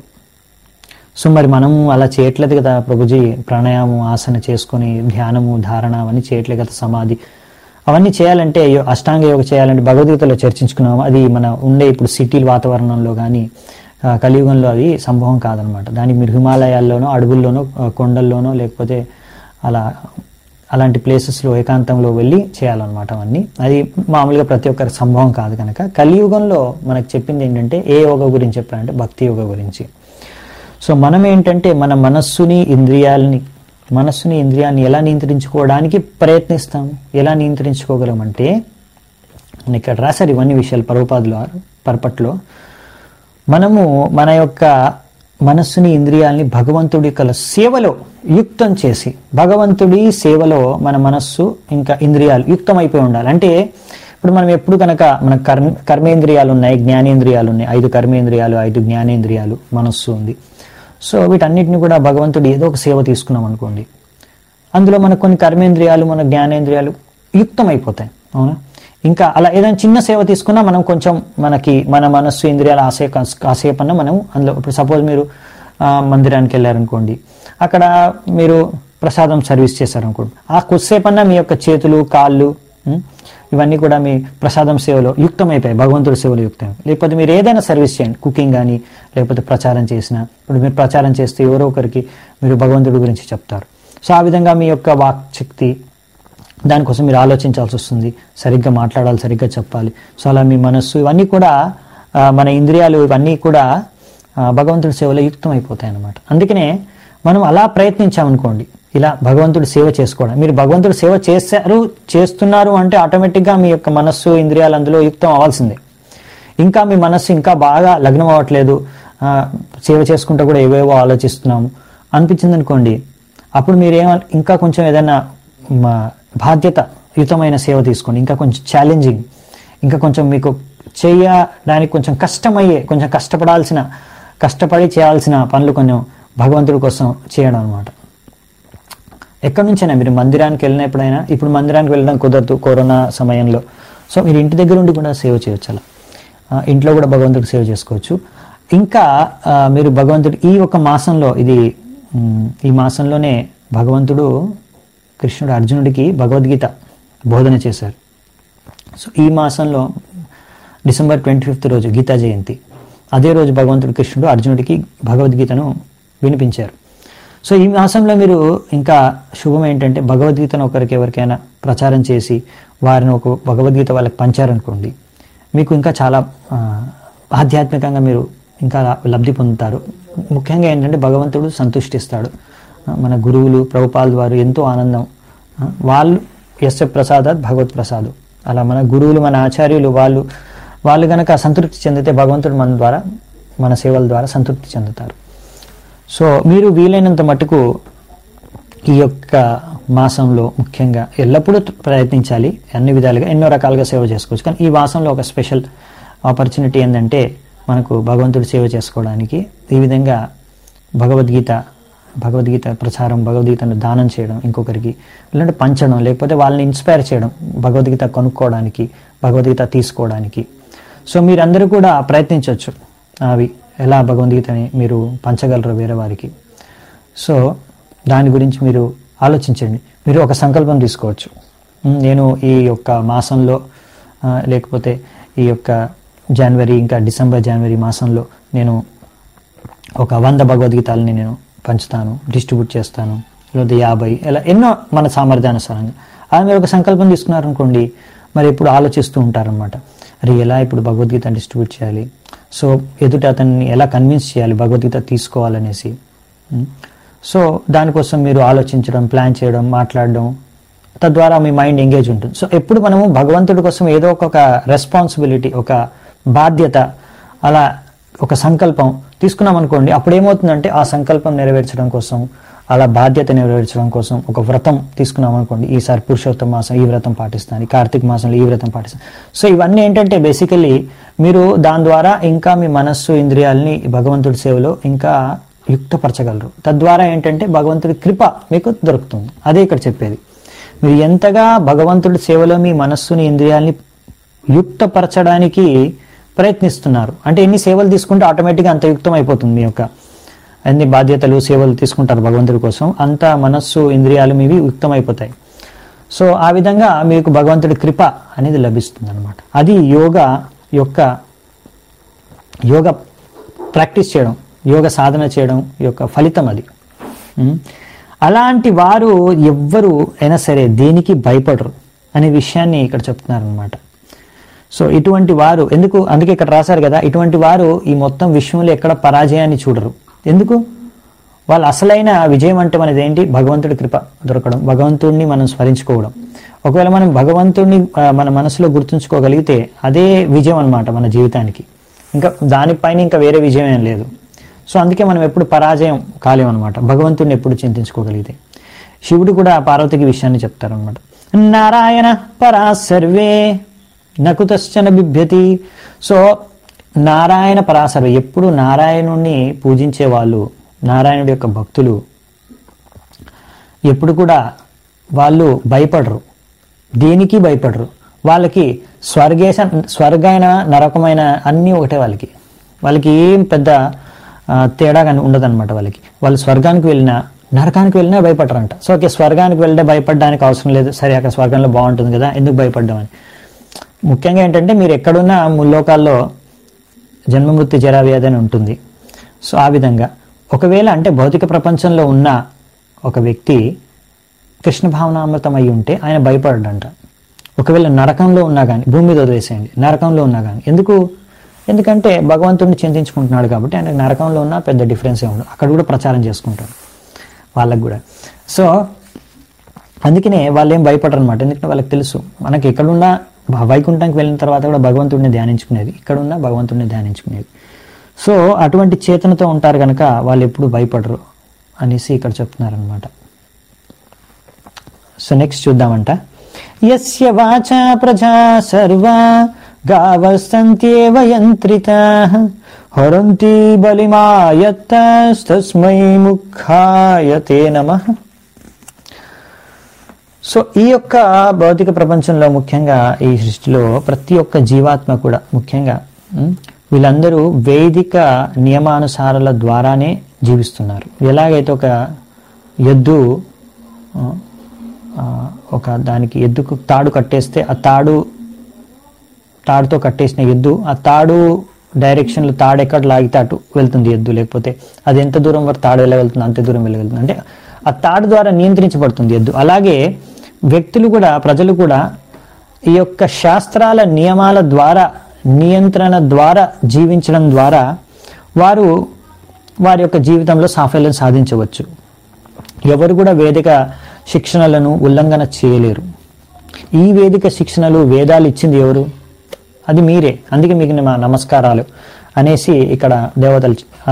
సో మరి మనము అలా చేయట్లేదు కదా ప్రభుజీ ప్రాణాయామం ఆసన చేసుకొని ధ్యానము ధారణ అవన్నీ చేయట్లేదు కదా సమాధి అవన్నీ చేయాలంటే యో- అష్టాంగ యోగ చేయాలంటే భగవద్గీతలో చర్చించుకున్నాము అది మన ఉండే ఇప్పుడు సిటీ వాతావరణంలో కానీ కలియుగంలో అది సంభవం కాదనమాట దానికి మీరు హిమాలయాల్లోనో అడవుల్లోనో ఆ, కొండల్లోనో లేకపోతే అలా అలాంటి ప్లేసెస్లో ఏకాంతంలో వెళ్ళి చేయాలన్నమాట అవన్నీ అది మామూలుగా ప్రతి ఒక్కరి సంభవం కాదు కనుక కలియుగంలో మనకు చెప్పింది ఏంటంటే ఏ యోగ గురించి చెప్పారంటే భక్తి యోగ గురించి సో మనం ఏంటంటే మన మనస్సుని ఇంద్రియాలని మనస్సుని ఇంద్రియాన్ని ఎలా నియంత్రించుకోవడానికి ప్రయత్నిస్తాం ఎలా నియంత్రించుకోగలమంటే ఇక్కడ రాశారు ఇవన్నీ విషయాలు పర్వపాదులు పరపట్లో మనము మన యొక్క మనస్సుని ఇంద్రియాల్ని భగవంతుడి యొక్క సేవలో యుక్తం చేసి భగవంతుడి సేవలో మన మనస్సు ఇంకా ఇంద్రియాలు యుక్తమైపోయి ఉండాలి అంటే ఇప్పుడు మనం ఎప్పుడు కనుక మన కర్మ కర్మేంద్రియాలు ఉన్నాయి జ్ఞానేంద్రియాలు ఉన్నాయి ఐదు కర్మేంద్రియాలు ఐదు జ్ఞానేంద్రియాలు మనస్సు ఉంది సో వీటన్నిటిని కూడా భగవంతుడు ఏదో ఒక సేవ తీసుకున్నాం అనుకోండి అందులో మనకు కొన్ని కర్మేంద్రియాలు మన జ్ఞానేంద్రియాలు యుక్తమైపోతాయి అవునా ఇంకా అలా ఏదైనా చిన్న సేవ తీసుకున్నా మనం కొంచెం మనకి మన మనస్సు ఇంద్రియాల ఆశయ కాసేపన్నా మనం అందులో ఇప్పుడు సపోజ్ మీరు ఆ, మందిరానికి వెళ్ళారనుకోండి అక్కడ మీరు ప్రసాదం సర్వీస్ చేశారనుకోండి ఆ కొద్దిసేపన్నా మీ యొక్క చేతులు కాళ్ళు ఉం, ఇవన్నీ కూడా మీ ప్రసాదం సేవలో యుక్తమైపోయాయి భగవంతుడి సేవలో యుక్తం లేకపోతే మీరు ఏదైనా సర్వీస్ చేయండి కుకింగ్ కానీ లేకపోతే ప్రచారం చేసినా ఇప్పుడు మీరు ప్రచారం చేస్తే ఎవరో ఒకరికి మీరు భగవంతుడి గురించి చెప్తారు సో ఆ విధంగా మీ యొక్క వాక్ శక్తి దానికోసం మీరు ఆలోచించాల్సి వస్తుంది సరిగ్గా మాట్లాడాలి సరిగ్గా చెప్పాలి సో అలా మీ మనస్సు ఇవన్నీ కూడా ఆ, మన ఇంద్రియాలు ఇవన్నీ కూడా ఆ, భగవంతుడి సేవలో యుక్తం అయిపోతాయి అన్నమాట అందుకనే మనం అలా ప్రయత్నించామనుకోండి ఇలా భగవంతుడి సేవ చేసుకోవడం మీరు భగవంతుడి సేవ చేశారు చేస్తున్నారు అంటే ఆటోమేటిక్గా మీ యొక్క మనస్సు ఇంద్రియాలు అందులో యుక్తం అవ్వాల్సిందే ఇంకా మీ మనస్సు ఇంకా బాగా లగ్నం అవ్వట్లేదు ఆ, సేవ చేసుకుంటూ కూడా ఏవేవో ఆలోచిస్తున్నాము అనిపించింది అనుకోండి అప్పుడు మీరు ఏమ ఇంకా కొంచెం ఏదైనా మా బాధ్యత యుతమైన సేవ తీసుకోండి ఇంకా కొంచెం ఛాలెంజింగ్ ఇంకా కొంచెం మీకు చేయడానికి కొంచెం కష్టమయ్యే కొంచెం కష్టపడాల్సిన కష్టపడి చేయాల్సిన పనులు కొంచెం భగవంతుడి కోసం చేయడం అనమాట ఎక్కడి నుంచైనా మీరు మందిరానికి వెళ్ళినప్పుడైనా ఇప్పుడు మందిరానికి వెళ్ళడం కుదరదు కరోనా సమయంలో సో మీరు ఇంటి దగ్గర ఉండి కూడా సేవ చేయొచ్చు అలా ఆ, ఇంట్లో కూడా భగవంతుడికి సేవ చేసుకోవచ్చు ఇంకా ఆ, మీరు భగవంతుడి ఈ ఒక మాసంలో ఇది ఉమ్, ఈ మాసంలోనే భగవంతుడు కృష్ణుడు అర్జునుడికి భగవద్గీత బోధన చేశారు సో ఈ మాసంలో డిసెంబర్ ట్వంటీ ఫిఫ్త్ రోజు గీతా జయంతి అదే రోజు భగవంతుడు కృష్ణుడు అర్జునుడికి భగవద్గీతను వినిపించారు సో ఈ మాసంలో మీరు ఇంకా శుభం ఏంటంటే భగవద్గీతను ఒకరికి ఎవరికైనా ప్రచారం చేసి వారిని ఒక భగవద్గీత వాళ్ళకి పంచారనుకోండి మీకు ఇంకా చాలా ఆ, ఆధ్యాత్మికంగా మీరు ఇంకా లబ్ధి పొందుతారు ముఖ్యంగా ఏంటంటే భగవంతుడు సంతుష్టిస్తాడు ఆ, మన గురువులు ప్రభుపాల్ వారు ఎంతో ఆనందం ఆ, వాళ్ళు ఎస్ ప్రసాదాత్ భగవత్ ప్రసాదు అలా మన గురువులు మన ఆచార్యులు వాళ్ళు వాళ్ళు గనక సంతృప్తి చెందితే భగవంతుడు మన ద్వారా మన సేవల ద్వారా సంతృప్తి చెందుతారు సో మీరు వీలైనంత మటుకు ఈ యొక్క మాసంలో ముఖ్యంగా ఎల్లప్పుడూ ప్రయత్నించాలి అన్ని విధాలుగా ఎన్నో రకాలుగా సేవ చేసుకోవచ్చు కానీ ఈ మాసంలో ఒక స్పెషల్ ఆపర్చునిటీ ఏంటంటే మనకు భగవంతుడి సేవ చేసుకోవడానికి ఈ విధంగా భగవద్గీత భగవద్గీత ప్రచారం భగవద్గీతను దానం చేయడం ఇంకొకరికి లేదంటే పంచడం లేకపోతే వాళ్ళని ఇన్స్పైర్ చేయడం భగవద్గీత కొనుక్కోవడానికి భగవద్గీత తీసుకోవడానికి సో మీరందరూ కూడా ప్రయత్నించవచ్చు అవి ఎలా భగవద్గీతని మీరు పంచగలరు వేరే వారికి సో దాని గురించి మీరు ఆలోచించండి మీరు ఒక సంకల్పం తీసుకోవచ్చు ఉమ్, నేను ఈ యొక్క మాసంలో ఆ, లేకపోతే ఈ యొక్క జనవరి ఇంకా డిసెంబర్ జనవరి మాసంలో నేను ఒక వంద భగవద్గీతాలని నేను పంచుతాను డిస్ట్రిబ్యూట్ చేస్తాను లేదా యాభై ఇలా ఎన్నో మన సామర్థ్యానుసారంగా అలా మీరు ఒక సంకల్పం తీసుకున్నారనుకోండి మరి ఇప్పుడు ఆలోచిస్తూ ఉంటారనమాట అరే ఎలా ఇప్పుడు భగవద్గీత డిస్ట్రిబ్యూట్ చేయాలి సో ఎదుట అతన్ని ఎలా కన్విన్స్ చేయాలి భగవద్గీత తీసుకోవాలనేసి ఉం? సో దానికోసం మీరు ఆలోచించడం ప్లాన్ చేయడం మాట్లాడడం తద్వారా మీ మైండ్ ఎంగేజ్ ఉంటుంది సో ఎప్పుడు మనము భగవంతుడి కోసం ఏదో ఒక రెస్పాన్సిబిలిటీ ఒక బాధ్యత అలా ఒక సంకల్పం తీసుకున్నాం అనుకోండి అప్పుడు ఏమవుతుందంటే ఆ సంకల్పం నెరవేర్చడం కోసం అలా బాధ్యత నెరవేర్చడం కోసం ఒక వ్రతం తీసుకున్నాం అనుకోండి ఈసారి పురుషోత్తమ మాసం ఈ వ్రతం పాటిస్తాను ఈ కార్తీక మాసంలో ఈ వ్రతం పాటిస్తాను సో ఇవన్నీ ఏంటంటే బేసికలీ మీరు దాని ద్వారా ఇంకా మీ మనస్సు ఇంద్రియాలని భగవంతుడి సేవలో ఇంకా యుక్తపరచగలరు తద్వారా ఏంటంటే భగవంతుడి కృప మీకు దొరుకుతుంది అదే ఇక్కడ చెప్పేది మీరు ఎంతగా భగవంతుడి సేవలో మీ మనస్సుని ఇంద్రియాల్ని యుక్తపరచడానికి ప్రయత్నిస్తున్నారు అంటే ఎన్ని సేవలు తీసుకుంటే ఆటోమేటిక్గా అంత యుక్తం అయిపోతుంది మీ యొక్క ఎన్ని బాధ్యతలు సేవలు తీసుకుంటారు భగవంతుడి కోసం అంత మనస్సు ఇంద్రియాలు మీవి యుక్తం అయిపోతాయి సో ఆ విధంగా మీకు భగవంతుడి కృప అనేది లభిస్తుంది అనమాట అది యోగా యొక్క యోగ ప్రాక్టీస్ చేయడం యోగ సాధన చేయడం యొక్క ఫలితం అది ఉం? అలాంటి వారు ఎవ్వరు అయినా సరే దేనికి భయపడరు అనే విషయాన్ని ఇక్కడ చెప్తున్నారు అనమాట సో ఇటువంటి వారు ఎందుకు అందుకే ఇక్కడ రాశారు కదా ఇటువంటి వారు ఈ మొత్తం విశ్వంలో ఎక్కడ పరాజయాన్ని చూడరు ఎందుకు వాళ్ళ అసలైన విజయం అంటే మనది ఏంటి భగవంతుడి కృప దొరకడం భగవంతుడిని మనం స్మరించుకోవడం ఒకవేళ మనం భగవంతుడిని ఆ, మన మనసులో గుర్తుంచుకోగలిగితే అదే విజయం అన్నమాట మన జీవితానికి ఇంకా దానిపైన ఇంకా వేరే విజయం ఏం లేదు సో అందుకే మనం ఎప్పుడు పరాజయం కాలేమన్నమాట భగవంతుడిని ఎప్పుడు చింతించుకోగలిగితే శివుడు కూడా పార్వతికి విషయాన్ని చెప్తారనమాట నారాయణ పరా సర్వే నకుతశ్చన బిభ్యతి సో నారాయణ పరాసర్వే ఎప్పుడు నారాయణుణ్ణి పూజించే వాళ్ళు నారాయణుడి యొక్క భక్తులు ఎప్పుడు కూడా వాళ్ళు భయపడరు దేనికి భయపడరు వాళ్ళకి స్వర్గేశ స్వర్గైన నరకమైన అన్నీ ఒకటే వాళ్ళకి వాళ్ళకి ఏం పెద్ద ఆ, తేడా కానీ ఉండదన్నమాట వాళ్ళకి వాళ్ళు స్వర్గానికి వెళ్ళినా నరకానికి వెళ్ళినా భయపడరంట సో ఓకే స్వర్గానికి వెళ్తే భయపడడానికి అవసరం లేదు సరే అక్కడ స్వర్గంలో బాగుంటుంది కదా ఎందుకు భయపడ్డామని ముఖ్యంగా ఏంటంటే మీరు ఎక్కడున్నా ముల్లోకాల్లో జన్మమృత్యు జరావ్యాధి అని ఉంటుంది సో ఆ విధంగా ఒకవేళ అంటే భౌతిక ప్రపంచంలో ఉన్న ఒక వ్యక్తి కృష్ణ భావనామృతం అయి ఉంటే ఆయన భయపడడంట ఒకవేళ నరకంలో ఉన్నా కానీ భూమి మీద వదిలేసేయండి నరకంలో ఉన్నా కానీ ఎందుకు ఎందుకంటే భగవంతుడిని చింతించుకుంటున్నాడు కాబట్టి ఆయన నరకంలో ఉన్న పెద్ద డిఫరెన్స్ ఏ ఉండదు అక్కడ కూడా ప్రచారం చేసుకుంటాడు వాళ్ళకు కూడా సో అందుకనే వాళ్ళు ఏం భయపడరు అనమాట ఎందుకంటే వాళ్ళకి తెలుసు మనకి ఎక్కడున్నా భ- వైకుంఠానికి వెళ్ళిన తర్వాత కూడా భగవంతుడిని ధ్యానించుకునేది ఇక్కడున్నా భగవంతుడిని ధ్యానించుకునేది సో అటువంటి చేతనతో ఉంటారు కనుక వాళ్ళు ఎప్పుడు భయపడరు అనేసి ఇక్కడ చెప్తున్నారనమాట సో నెక్స్ట్ చూద్దామంట యస్య వాచా ప్రజా సర్వా గావస్తంత్యేవ యంత్రితా హరంతి బలిమాయత్తస్తస్మై ముఖాయ తే నమః సో ఈ యొక్క భౌతిక ప్రపంచంలో ముఖ్యంగా ఈ సృష్టిలో ప్రతి ఒక్క జీవాత్మ కూడా ముఖ్యంగా ఉమ్, వీళ్ళందరూ వేదిక నియమానుసారాల ద్వారానే జీవిస్తున్నారు ఎలాగైతే ఒక ఎద్దు ఆ, ఆ, ఒక దానికి ఎద్దుకు తాడు కట్టేస్తే ఆ తాడు తాడుతో కట్టేసిన ఎద్దు ఆ తాడు డైరెక్షన్లో తాడు ఎక్కడ లాగితే అటు వెళ్తుంది ఎద్దు లేకపోతే అది ఎంత దూరం వరకు తాడు ఎలా వెళ్తుంది అంత దూరం వెళ్ళగలుగుతుంది అంటే ఆ తాడు ద్వారా నియంత్రించబడుతుంది ఎద్దు అలాగే వ్యక్తులు కూడా ప్రజలు కూడా ఈ యొక్క శాస్త్రాల నియమాల ద్వారా నియంత్రణ ద్వారా జీవించడం ద్వారా వారు వారి యొక్క జీవితంలో సాఫల్యం సాధించవచ్చు ఎవరు కూడా వేదిక శిక్షణలను ఉల్లంఘన చేయలేరు ఈ వేదిక శిక్షణలు వేదాలు ఇచ్చింది ఎవరు అది మీరే అందుకే మీకు మా నమస్కారాలు అనేసి ఇక్కడ దేవతలు ఆ,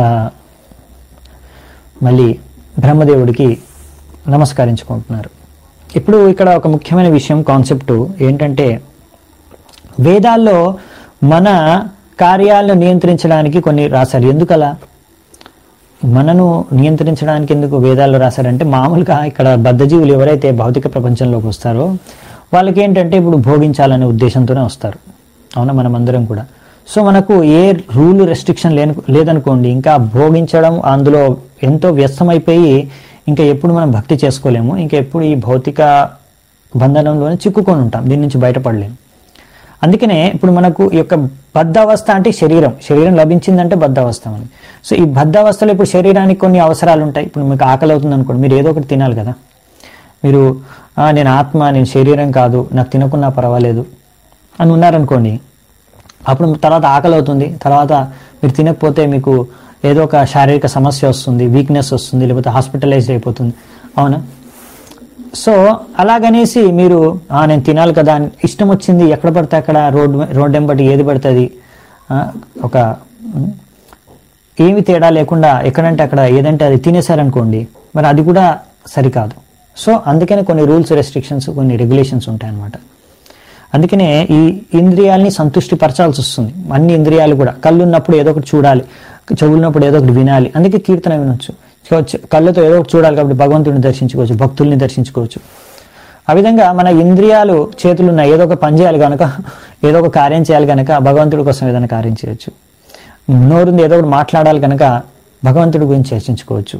మళ్ళీ బ్రహ్మదేవుడికి నమస్కరించుకుంటున్నారు ఇప్పుడు ఇక్కడ ఒక ముఖ్యమైన విషయం కాన్సెప్ట్ ఏంటంటే వేదాల్లో మన కార్యాలను నియంత్రించడానికి కొన్ని రాశారు ఎందుకలా మనను నియంత్రించడానికి ఎందుకు వేదాల్లో రాశారంటే మామూలుగా ఇక్కడ బద్ధజీవులు ఎవరైతే భౌతిక ప్రపంచంలోకి వస్తారో వాళ్ళకి ఏంటంటే ఇప్పుడు భోగించాలనే ఉద్దేశంతోనే వస్తారు అవునా మనం అందరం కూడా సో మనకు ఏ రూల్ రెస్ట్రిక్షన్ లేను లేదనుకోండి ఇంకా భోగించడం అందులో ఎంతో వ్యస్తమైపోయి ఇంకా ఎప్పుడు మనం భక్తి చేసుకోలేము ఇంకా ఎప్పుడు ఈ భౌతిక బంధనంలోనే చిక్కుకొని ఉంటాం దీని నుంచి బయటపడలేము అందుకనే ఇప్పుడు మనకు ఈ యొక్క బద్ధావస్థ అంటే శరీరం శరీరం లభించిందంటే బద్ధావస్థ అని సో ఈ బద్ధావస్థలో ఇప్పుడు శరీరానికి కొన్ని అవసరాలు ఉంటాయి ఇప్పుడు మీకు ఆకలి అవుతుంది అనుకోండి మీరు ఏదో ఒకటి తినాలి కదా మీరు "ఆ, నేను ఆత్మ నేను శరీరం కాదు నాకు తినకున్నా పర్వాలేదు అని ఉన్నారనుకోండి అప్పుడు తర్వాత ఆకలి అవుతుంది తర్వాత మీరు తినకపోతే మీకు ఏదో ఒక శారీరక సమస్య వస్తుంది వీక్నెస్ వస్తుంది లేకపోతే హాస్పిటలైజ్ అయిపోతుంది అవునా సో అలాగనేసి మీరు "ఆ, నేను తినాలి కదా అని ఇష్టం వచ్చింది ఎక్కడ పడితే అక్కడ రోడ్ రోడ్ ఎంబటి ఏది పడుతుంది ఆ, ఒక ఉమ్, ఏమి తేడా లేకుండా ఎక్కడంటే అక్కడ ఏదంటే అది తినేశారనుకోండి మరి అది కూడా సరికాదు సో అందుకనే కొన్ని రూల్స్ రెస్ట్రిక్షన్స్ కొన్ని రెగ్యులేషన్స్ ఉంటాయన్నమాట అందుకనే ఈ ఇంద్రియాల్ని సంతృష్టి పరచాల్సి వస్తుంది అన్ని ఇంద్రియాలు కూడా కళ్ళు ఉన్నప్పుడు ఏదో ఒకటి చూడాలి చెవులు ఉన్నప్పుడు ఏదో ఒకటి వినాలి అందుకే కీర్తన వినొచ్చు సో చె- కళ్ళతో ఏదో ఒకటి చూడాలి కాబట్టి భగవంతుడిని దర్శించుకోవచ్చు భక్తుల్ని దర్శించుకోవచ్చు ఆ విధంగా మన ఇంద్రియాలు చేతులు ఉన్నాయి ఏదో ఒక పని చేయాలి కనుక ఏదో ఒక కార్యం చేయాలి కనుక భగవంతుడి కోసం ఏదైనా కార్యం చేయొచ్చు నోరుంది ఏదో ఒకటి మాట్లాడాలి కనుక భగవంతుడి గురించి చర్చించుకోవచ్చు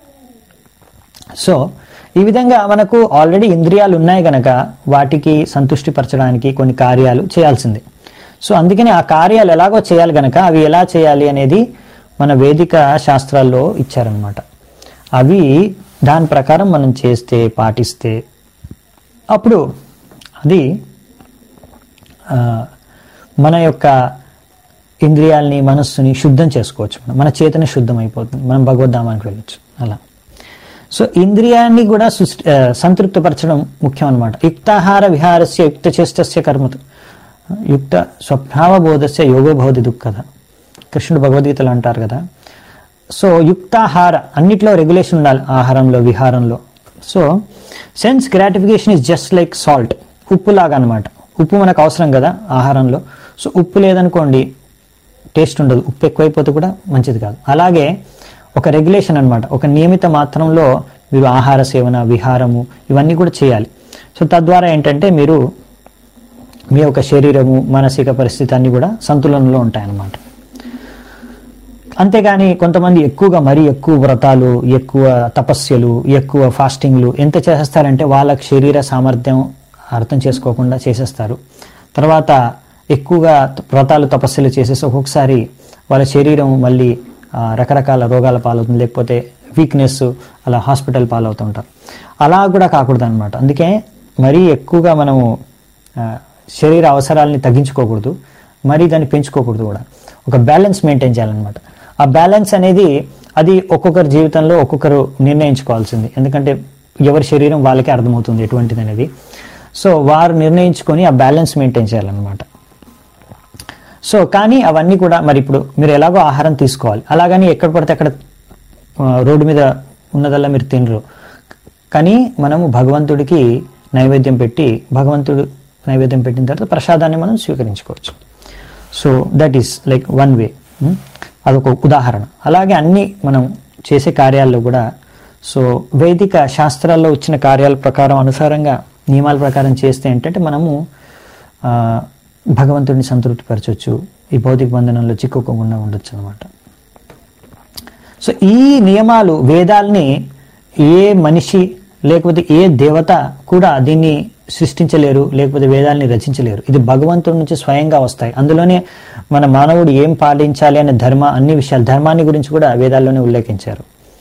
సో ఈ విధంగా మనకు ఆల్రెడీ ఇంద్రియాలు ఉన్నాయి కనుక వాటికి సంతృష్టి పరచడానికి కొన్ని కార్యాలు చేయాల్సిందే సో అందుకని ఆ కార్యాలు ఎలాగో చేయాలి కనుక అవి ఎలా చేయాలి అనేది మన వేదిక శాస్త్రాల్లో ఇచ్చారనమాట అవి దాని ప్రకారం మనం చేస్తే పాటిస్తే అప్పుడు అది ఆ, మన యొక్క ఇంద్రియాల్ని మనస్సుని శుద్ధం చేసుకోవచ్చు మనం మన చేతన శుద్ధం అయిపోతుంది మనం భగవద్ధామానికి వెళ్ళొచ్చు అలా సో ఇంద్రియాన్ని కూడా సుస్- ఆ, సంతృప్తిపరచడం ముఖ్యం అనమాట యుక్తాహార విహారస్య యుక్త చేష్టస్య కర్మతు యుక్త స్వభావబోధస్య యోగోభవతి దుఃఖద కృష్ణుడు భగవద్గీతలు అంటారు కదా సో యుక్తాహార అన్నిట్లో రెగ్యులేషన్ ఉండాలి ఆహారంలో విహారంలో so sense gratification is just like salt ఉప్పు లాగా అనమాట ఉప్పు మనకు అవసరం కదా ఆహారంలో సో ఉప్పు లేదనుకోండి టేస్ట్ ఉండదు ఉప్పు ఎక్కువైపోతే కూడా మంచిది కాదు అలాగే ఒక రెగ్యులేషన్ అన్నమాట ఒక నియమిత మాత్రంలో మీరు ఆహార సేవన విహారము ఇవన్నీ కూడా చేయాలి సో తద్వారా ఏంటంటే మీరు మీ యొక్క శరీరము మానసిక పరిస్థితి అన్నీ కూడా సంతులనలో ఉంటాయన్నమాట అంతేగాని కొంతమంది ఎక్కువగా మరీ ఎక్కువ వ్రతాలు ఎక్కువ తపస్యలు ఎక్కువ ఫాస్టింగ్లు ఎంత చేసేస్తారంటే వాళ్ళ శరీర సామర్థ్యం అర్థం చేసుకోకుండా చేసేస్తారు తర్వాత ఎక్కువగా వ్రతాలు తపస్సులు చేసేసి ఒక్కొక్కసారి వాళ్ళ శరీరం మళ్ళీ ఆ, రకరకాల రోగాల పాలవుతుంది లేకపోతే వీక్నెస్ అలా హాస్పిటల్ పాలవుతుంటారు అలా కూడా కాకూడదు అనమాట అందుకే మరీ ఎక్కువగా మనము ఆ, శరీర అవసరాలని తగ్గించుకోకూడదు మరీ దాన్ని పెంచుకోకూడదు కూడా ఒక బ్యాలెన్స్ మెయింటైన్ చేయాలన్నమాట ఆ బ్యాలెన్స్ అనేది అది ఒక్కొక్కరి జీవితంలో ఒక్కొక్కరు నిర్ణయించుకోవాల్సింది ఎందుకంటే ఎవరి శరీరం వాళ్ళకే అర్థమవుతుంది ఎటువంటిది అనేది సో వారు నిర్ణయించుకొని ఆ బ్యాలెన్స్ మెయింటైన్ చేయాలన్నమాట సో కానీ అవన్నీ కూడా మరి ఇప్పుడు మీరు ఎలాగో ఆహారం తీసుకోవాలి అలాగని ఎక్కడ పడితే అక్కడ ఆ, రోడ్డు మీద ఉన్నదల్లా మీరు తినరు కానీ మనము భగవంతుడికి నైవేద్యం పెట్టి భగవంతుడు నైవేద్యం పెట్టిన తర్వాత ప్రసాదాన్ని మనం స్వీకరించుకోవచ్చు so that is like one way అదొక ఉదాహరణ అలాగే అన్ని మనం చేసే కార్యాల్లో కూడా సో వైదిక శాస్త్రాల్లో వచ్చిన కార్యాల ప్రకారం అనుసారంగా నియమాల ప్రకారం చేస్తే ఏంటంటే మనము ఆ, భగవంతుడిని సంతృప్తిపరచవచ్చు ఈ భౌతిక బంధనంలో చిక్కుకోకుండా ఉండొచ్చు అనమాట సో ఈ నియమాలు వేదాల్ని ఏ మనిషి లేకపోతే ఏ దేవత కూడా దీన్ని సృష్టించలేరు లేకపోతే వేదాల్ని రచించలేరు ఇది భగవంతుడి నుంచి స్వయంగా వస్తాయి అందులోనే మన మానవుడు ఏం పాటించాలి అనే ధర్మ అన్ని విషయాలు ధర్మాన్ని గురించి కూడా వేదాల్లోనే ఉల్లేఖించారు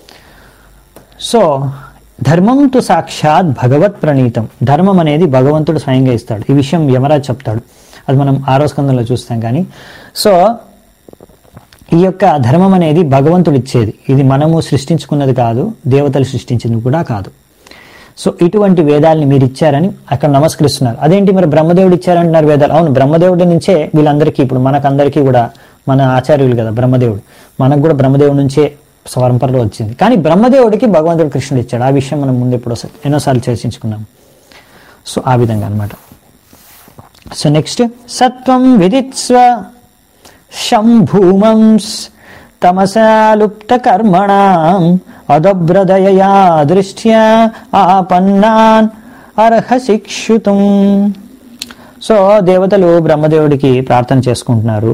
సో ధర్మం తు సాక్షాత్ భగవత్ ప్రణీతం ధర్మం అనేది భగవంతుడు స్వయంగా ఇస్తాడు ఈ విషయం యమరాజ్ చెప్తాడు అది మనం ఆరో స్కందంలో చూస్తాం కానీ సో ఈ యొక్క ధర్మం అనేది భగవంతుడు ఇచ్చేది ఇది మనము సృష్టించుకున్నది కాదు దేవతలు సృష్టించింది కూడా కాదు సో ఇటువంటి వేదాల్ని మీరు ఇచ్చారని అక్కడ నమస్కరిస్తున్నారు అదేంటి మరి బ్రహ్మదేవుడు ఇచ్చారంటున్నారు వేదాలు అవును బ్రహ్మదేవుడి నుంచే వీళ్ళందరికీ ఇప్పుడు మనకందరికీ కూడా మన ఆచార్యులు కదా బ్రహ్మదేవుడు మనకు కూడా బ్రహ్మదేవుడి నుంచే స్వరంపరలో వచ్చింది కానీ బ్రహ్మదేవుడికి భగవంతుడు కృష్ణుడు ఇచ్చాడు ఆ విషయం మనం ముందు ఎప్పుడో ఎన్నోసార్లు చర్చించుకున్నాం సో ఆ విధంగా అన్నమాట సో నెక్స్ట్ సత్వం విదిత్స్వ శంభూమంస్ తమసాలుప్త కర్మణాం అదభ్రదయయా దృష్ట్యా ఆపన్నాన్ అర్హ శిక్షుతం సో దేవతలు బ్రహ్మదేవుడికి ప్రార్థన చేసుకుంటున్నారు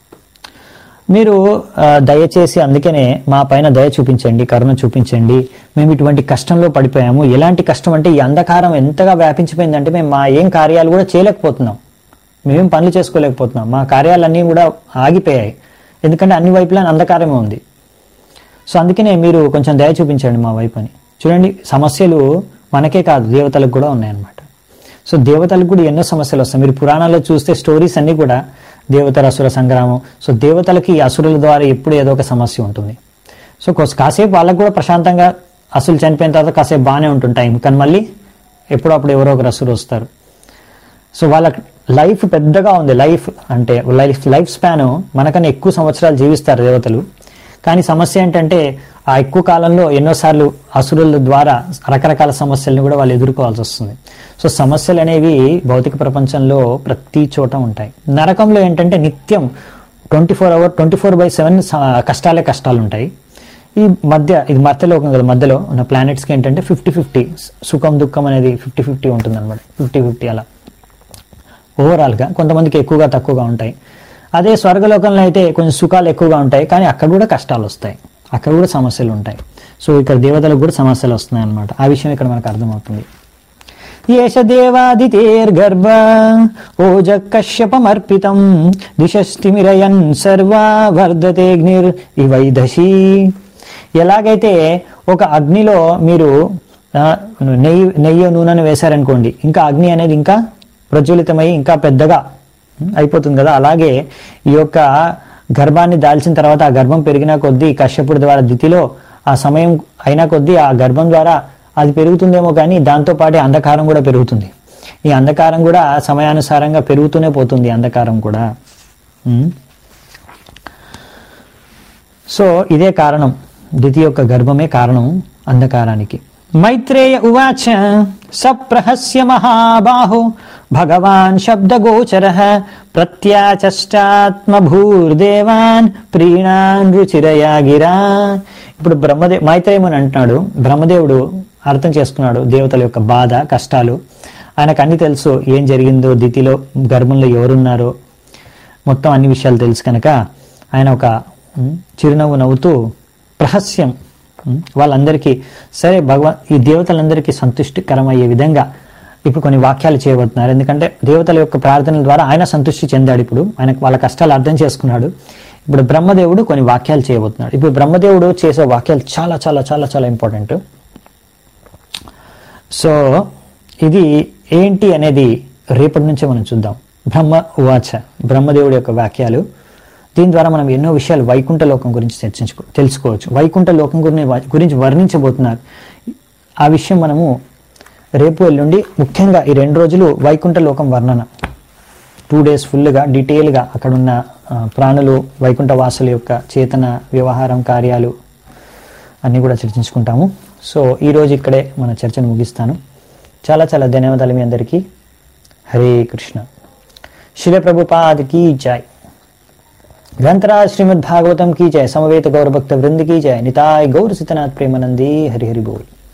మీరు ఆ, దయచేసి అందుకనే మా పైన దయ చూపించండి కరుణ చూపించండి మేము ఇటువంటి కష్టంలో పడిపోయాము ఎలాంటి కష్టం అంటే ఈ అంధకారం ఎంతగా వ్యాపించిపోయిందంటే మేము మా ఏం కార్యాలు కూడా చేయలేకపోతున్నాం మేమేం పనులు చేసుకోలేకపోతున్నాం మా కార్యాలన్నీ కూడా ఆగిపోయాయి ఎందుకంటే అన్ని వైపులా అంధకారమే ఉంది సో అందుకనే మీరు కొంచెం దయ చూపించండి మా వైపు అని చూడండి సమస్యలు మనకే కాదు దేవతలకు కూడా ఉన్నాయన్నమాట సో దేవతలకు కూడా ఎన్నో సమస్యలు వస్తాయి మీరు పురాణాల్లో చూస్తే స్టోరీస్ అన్నీ కూడా దేవతల అసుర సంగ్రామం సో దేవతలకి ఈ అసురుల ద్వారా ఎప్పుడు ఏదో ఒక సమస్య ఉంటుంది సో కొస్- కాసేపు వాళ్ళకు కూడా ప్రశాంతంగా అసలు చనిపోయిన తర్వాత కాసేపు బాగానే ఉంటుంది టైం కానీ మళ్ళీ ఎప్పుడో అప్పుడు ఎవరో ఒకరు అసురు వస్తారు సో వాళ్ళ లైఫ్ పెద్దగా ఉంది లైఫ్ అంటే లైఫ్ లైఫ్ స్పాన్ మనకన్నా ఎక్కువ సంవత్సరాలు జీవిస్తారు దేవతలు కానీ సమస్య ఏంటంటే ఆ ఎక్కువ కాలంలో ఎన్నోసార్లు అసురుల ద్వారా రకరకాల సమస్యలను కూడా వాళ్ళు ఎదుర్కోవాల్సి వస్తుంది సో సమస్యలు అనేవి భౌతిక ప్రపంచంలో ప్రతి చోట ఉంటాయి నరకంలో ఏంటంటే నిత్యం twenty four hour twenty four by seven కష్టాలే కష్టాలు ఉంటాయి ఈ మధ్య ఇది మధ్యలోకం కదా మధ్యలో ఉన్న ప్లానెట్స్కి ఏంటంటే ఫిఫ్టీ ఫిఫ్టీ సుఖం దుఃఖం అనేది ఫిఫ్టీ ఫిఫ్టీ ఉంటుంది అనమాట ఫిఫ్టీ ఫిఫ్టీ అలా ఓవరాల్గా కొంతమందికి ఎక్కువగా తక్కువగా ఉంటాయి అదే స్వర్గలోకంలో అయితే కొంచెం సుఖాలు ఎక్కువగా ఉంటాయి కానీ అక్కడ కూడా కష్టాలు వస్తాయి అక్కడ కూడా సమస్యలు ఉంటాయి సో ఇక్కడ దేవతలకు కూడా సమస్యలు వస్తున్నాయి అన్నమాట ఆ విషయం ఇక్కడ మనకు అర్థమవుతుంది ఏష దేవాదితేర్గర్భ ఓజ కశ్యపమర్పితం దిశస్తిమిరయన్ సర్వా వర్ధతేగ్నిర్ ఇవైదశీ ఎలాగైతే ఒక అగ్నిలో మీరు ఆ, నెయ్యి నెయ్యి నూనెను వేశారనుకోండి ఇంకా అగ్ని అనేది ఇంకా ప్రజ్వలితమై ఇంకా పెద్దగా అయిపోతుంది కదా అలాగే ఈ యొక్క గర్భాన్ని దాల్చిన తర్వాత ఆ గర్భం పెరిగిన కొద్దీ కశ్యపుడి ద్వారా దితిలో ఆ సమయం అయినా కొద్దీ ఆ గర్భం ద్వారా అది పెరుగుతుందేమో కానీ దాంతో పాటే అంధకారం కూడా పెరుగుతుంది ఈ అంధకారం కూడా సమయానుసారంగా పెరుగుతూనే పోతుంది ఈ అంధకారం కూడా ఉమ్. సో ఇదే కారణం దితి యొక్క గర్భమే కారణం అంధకారానికి మైత్రేయ ఉవాచ సప్రహస్య మహాబాహు భగవాన్ శబ్దగోచర ప్రత్యాచష్టాత్మభూర్దేవాన్ ప్రీణాన్ రుచిరయా గిరా ఇప్పుడు బ్రహ్మదే మైత్రేయముని అంటున్నాడు బ్రహ్మదేవుడు అర్థం చేసుకున్నాడు దేవతల యొక్క బాధ కష్టాలు ఆయనకు అన్ని తెలుసు ఏం జరిగిందో దితిలో గర్భంలో ఎవరున్నారో మొత్తం అన్ని విషయాలు తెలుసు కనుక ఆయన ఒక ఉమ్, చిరునవ్వు నవ్వుతూ రహస్యం ఉమ్, వాళ్ళందరికీ సరే భగవాన్ ఈ దేవతలందరికీ సంతుష్టికరమయ్యే విధంగా ఇప్పుడు కొన్ని వాక్యాలు చేయబోతున్నారు ఎందుకంటే దేవతల యొక్క ప్రార్థనల ద్వారా ఆయన సంతృష్టి చెందాడు ఇప్పుడు ఆయనకు వాళ్ళ కష్టాలు అర్థం చేసుకున్నాడు ఇప్పుడు బ్రహ్మదేవుడు కొన్ని వాక్యాలు చేయబోతున్నాడు ఇప్పుడు బ్రహ్మదేవుడు చేసే వాక్యాలు చాలా చాలా చాలా చాలా ఇంపార్టెంట్ సో ఇది ఏంటి అనేది రేపటి నుంచే మనం చూద్దాం బ్రహ్మ ఉవాచ బ్రహ్మదేవుడి యొక్క వాక్యాలు దీని ద్వారా మనం ఎన్నో విషయాలు వైకుంఠ లోకం గురించి చర్చించుకో తెలుసుకోవచ్చు వైకుంఠ లోకం గురించి గురించి వర్ణించబోతున్నారు ఆ విషయం మనము రేపు ఎల్లుండి ముఖ్యంగా ఈ రెండు రోజులు వైకుంఠ లోకం వర్ణన టూ డేస్ ఫుల్గా డీటెయిల్గా అక్కడున్న ఆ, ప్రాణులు వైకుంఠ వాసుల యొక్క చేతన వ్యవహారం కార్యాలు అన్నీ కూడా చర్చించుకుంటాము సో ఈరోజు ఇక్కడే మన చర్చను ముగిస్తాను చాలా చాలా ధన్యవాదాలు మీ అందరికీ హరే కృష్ణ శిల ప్రభుపాద్ కీ జై గ్రంథరాజ్ శ్రీమద్ భాగవతం కీ జయ సమవేత గౌరభక్త వృంద్ కీ జయ నితాయ్ గౌర సితనాథ్ ప్రేమానంది హరి హరి బోల్